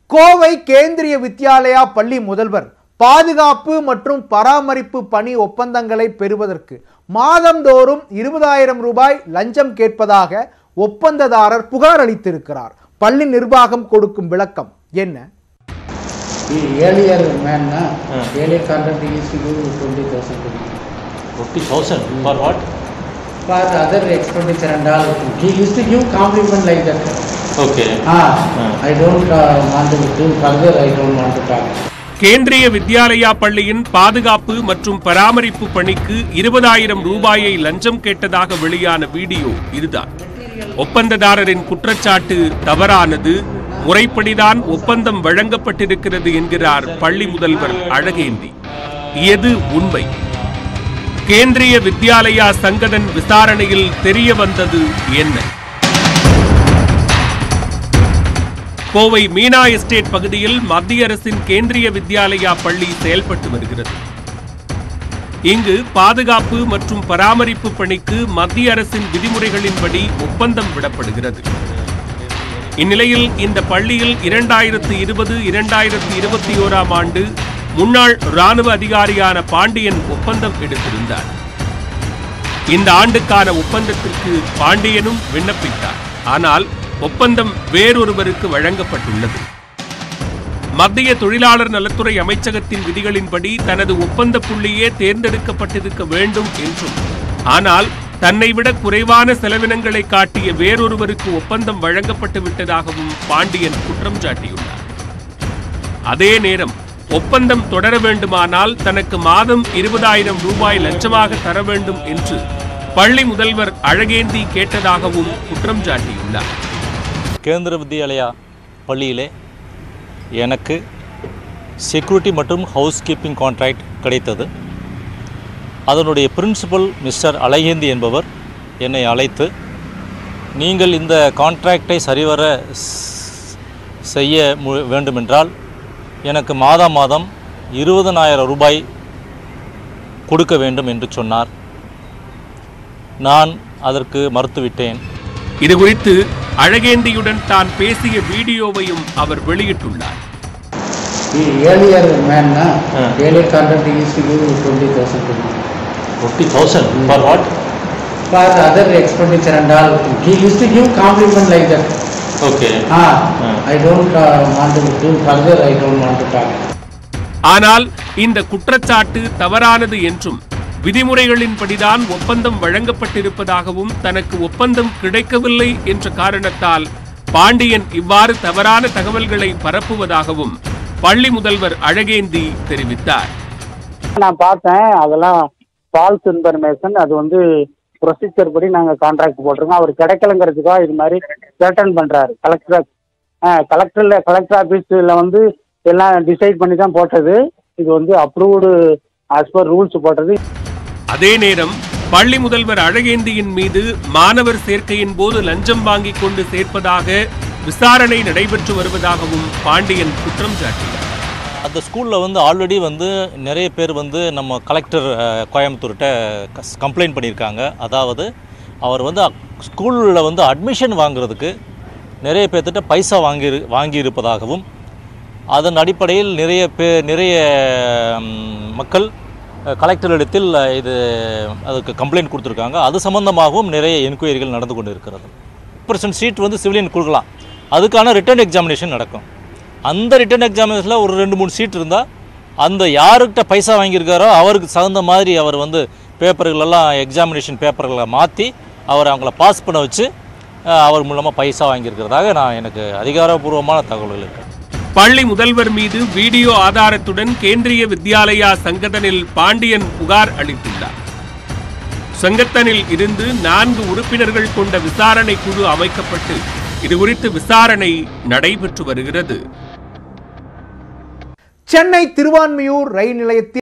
கோவை கேந்திரிய வித்யாலயா பள்ளி முதல்வர் பாதுகாப்பு மற்றும் பராமரிப்பு பணி ஒப்பந்தங்களை பெறுவதற்கு மாதந்தோறும் இருபதாயிரம் ரூபாய் லஞ்சம் கேட்பதாக ஒப்பந்ததாரர் புகார் அளித்திருக்கிறார் பள்ளி நிர்வாகம் கொடுக்கும் விளக்கம் என்ன The earlier man, na, earlier contract he used to do twenty thousand to me. 50,000 for what? For other expenditure and all, he used to give compliment like that. Okay. Ah, Hmm. I don't uh, want to do further, I don't want to talk. Kendriya Vidyalaya பள்ளியின் பாதுகாப்பு மற்றும் பராமரிப்பு பணிக்கு இருபதாயிரம் ரூபாயை லஞ்சம் கேட்டதாக வெளியான வீடியோ இதுதான் ஒப்பந்ததாரரின் குற்றச்சாட்டு தவறானது முறைப்படிதான் ஒப்பந்தம் வழங்கப்பட்டிருக்கிறது என்கிறார் பள்ளி முதல்வர் அழகேந்தி எது உண்மை கேந்திரிய வித்யாலயா சங்கதன் விசாரணையில் தெரிய வந்தது என்ன கோவை மீனா எஸ்டேட் பகுதியில் மத்திய அரசின் கேந்திரிய வித்யாலயா பள்ளி செயல்பட்டு வருகிறது இங்கு பாதுகாப்பு மற்றும் பராமரிப்பு பணிக்கு மத்திய அரசின் விதிமுறைகளின்படி ஒப்பந்தம் விடப்படுகிறது இந்நிலையில் இந்த பள்ளியில் இரண்டாயிரத்து இருபது இரண்டாயிரத்து இருபத்தி ஓராம் ஆண்டு முன்னாள் ராணுவ அதிகாரியான பாண்டியன் ஒப்பந்தம் எடுத்திருந்தார் இந்த ஆண்டுக்கான ஒப்பந்தத்திற்கு பாண்டியனும் விண்ணப்பித்தார் ஆனால் ஒப்பந்தம் வேறொருவருக்கு வழங்கப்பட்டுள்ளது மத்திய தொழிலாளர் நலத்துறை அமைச்சகத்தின் விதிகளின்படி தனது ஒப்பந்த புள்ளியே தேர்ந்தெடுக்கப்பட்டிருக்க வேண்டும் என்றும் ஆனால் தன்னை விட குறைவான செலவினங்களை காட்டிய வேறொருவருக்கு ஒப்பந்தம் வழங்கப்பட்டு விட்டதாகவும் பாண்டியன் குற்றம் சாட்டியுள்ளார் அதே நேரம் ஒப்பந்தம் தொடர வேண்டுமானால் தனக்கு மாதம் இருபதாயிரம் ரூபாய் லஞ்சமாக தர வேண்டும் என்று பள்ளி முதல்வர் அழகேந்தி கேட்டதாகவும் குற்றம் சாட்டியுள்ளார் கேந்திர வித்யாலயா பள்ளியிலே எனக்கு செக்யூரிட்டி மற்றும் ஹவுஸ் கீப்பிங் கான்ட்ராக்ட் கிடைத்தது அதனுடைய பிரின்சிபல் மிஸ்டர் அழகேந்தி என்பவர் என்னை அழைத்து நீங்கள் இந்த கான்ட்ராக்டை சரிவர ஸ்- செய்ய மு வேண்டுமென்றால் எனக்கு மாதம் மாதம் இருபதனாயிரம் ரூபாய் கொடுக்க வேண்டும் என்று சொன்னார் நான் அதற்கு மறுத்துவிட்டேன் இது குறித்து அழகேந்தியுடன் தான் பேசிய வீடியோவையும் அவர் வெளியிட்டுள்ளார் The earlier man, na, Hmm. earlier contract he used to give twenty thousand to me. 50,000 for what? For other expenditure and all, he used to give compliment like that. Okay. Ah, Hmm. I don't uh, want to do further, I don't want to talk. ஆனால் இந்த குற்றச்சாட்டு தவறானது என்றும் விதிமுறைகளின்படிதான் ஒப்பந்தம் வழங்கப்பட்டிருப்பதாகவும் தனக்கு ஒப்பந்தம் கிடைக்கவில்லை என்ற காரணத்தால் பாண்டியன் இவ்வாறு தவறான தகவல்களை பரப்புவதாகவும் பள்ளி முதல்வர் அழகேந்தி தெரிவித்தார் நான் பார்த்தேன் அதெல்லாம் ஃபால்ஸ் இன்ஃபர்மேஷன் அது வந்து ப்ரொசீஜர் படி நாங்கள் கான்ட்ராக்ட் போட்டிருக்கோம் அவர் கிடைக்கலங்கிறதுக்காக இது மாதிரி ரிட்டர்ன் பண்ணுறாரு கலெக்டர் கலெக்டரில் கலெக்டர் ஆஃபீஸில் வந்து எல்லாம் டிசைட் பண்ணி தான் போட்டது இது வந்து அப்ரூவ்டு ஆஸ் பர் ரூல்ஸ் போட்டது அதே நேரம் பள்ளி முதல்வர் அழகேந்தியின் மீது மாணவர் சேர்க்கையின் போது லஞ்சம் வாங்கிக் கொண்டு சேர்ப்பதாக விசாரணை நடைபெற்று வருவதாகவும் பாண்டியன் குற்றம் சாட்டினார் அந்த ஸ்கூலில் வந்து ஆல்ரெடி வந்து நிறைய பேர் வந்து நம்ம கலெக்டர் அஹ், கோயம்புத்தூர்கிட்ட கஸ்- கம்ப்ளைண்ட் பண்ணியிருக்காங்க அதாவது அவர் வந்து ஸ்கூலில் வந்து அட்மிஷன் வாங்குறதுக்கு நிறைய பேர்த்திட்ட பைசா வாங்கி வாங்கியிருப்பதாகவும் அதன் அடிப்படையில் நிறைய பே நிறைய ம், மக்கள் அஹ், கலெக்டரிடத்தில் அஹ், இது அதுக்கு கம்ப்ளைண்ட் கொடுத்துருக்காங்க அது சம்பந்தமாகவும் நிறைய என்கொயரிகள் நடந்து கொண்டு இருக்கிறது பர்சன்ட் சீட் வந்து சிவிலியன் கொடுக்கலாம் அதுக்கான ரிட்டர்ன் எக்ஸாமினேஷன் நடக்கும் அந்த ரிட்டர்ன் எக்ஸாமினேஷனில் ஒரு ரெண்டு மூணு சீட் இருந்தால் அந்த யாருக்கிட்ட பைசா வாங்கியிருக்காரோ அவருக்கு தகுந்த மாதிரி அவர் வந்து பேப்பர்களெல்லாம் எக்ஸாமினேஷன் பேப்பர்களை மாற்றி அவர் அவங்கள பாஸ் பண்ண வச்சு அஹ், அவர் மூலமாக பைசா வாங்கியிருக்கிறதாக நான் எனக்கு அதிகாரப்பூர்வமான தகவல்கள் இருக்கு பள்ளி முதல்வர் மீது வீடியோ ஆதாரத்துடன் கேந்திரிய வித்யாலயா சங்கதனில் பாண்டியன் புகார் அளித்துள்ளார் சங்கத்தனில் இருந்து நான்கு உறுப்பினர்கள் கொண்ட விசாரணை குழு அமைக்கப்பட்டு இதுகுறித்து விசாரணை நடைபெற்று வருகிறது சென்னை திருவான்மியூர் ரயில் நிலையத்தில்